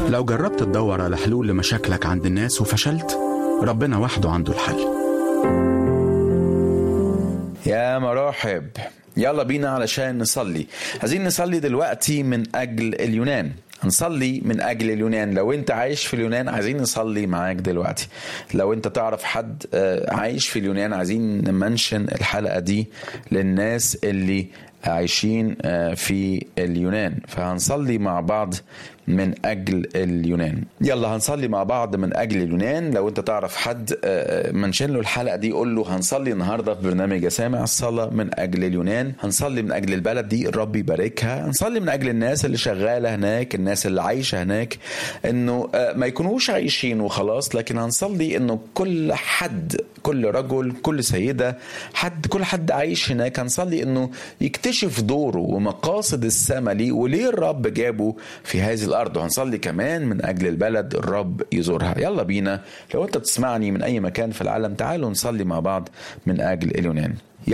لو جربت تدور على حلول لمشاكلك عند الناس وفشلت ربنا وحده عنده الحل يا مراحب يلا بينا علشان نصلي عايزين نصلي دلوقتي من أجل اليونان هنصلي من أجل اليونان لو أنت عايش في اليونان عايزين نصلي معاك دلوقتي لو أنت تعرف حد آه، عايش في اليونان عايزين نمنشن الحلقة دي للناس اللي عايشين آه، في اليونان فهنصلي مع بعض من أجل اليونان يلا هنصلي مع بعض من أجل اليونان لو أنت تعرف حد آه، منشن له الحلقة دي قول له هنصلي النهاردة في برنامج يا سامع الصلاة من أجل اليونان هنصلي من أجل البلد دي الرب يباركها هنصلي من أجل الناس اللي شغالة هناك الناس اللي عايشة هناك إنه آه، ما يكونوش عايشين وخلاص لكن هنصلي إنه كل حد كل رجل كل سيدة حد كل حد عايش هناك هنصلي إنه يكتشف دوره ومقاصد السما ليه وليه الرب جابه في هذه الأرض وهنصلي كمان من أجل البلد الرب يزورها يلا بينا لو أنت بتسمعني من أي مكان في العالم تعالوا نصلي مع بعض من أجل اليونان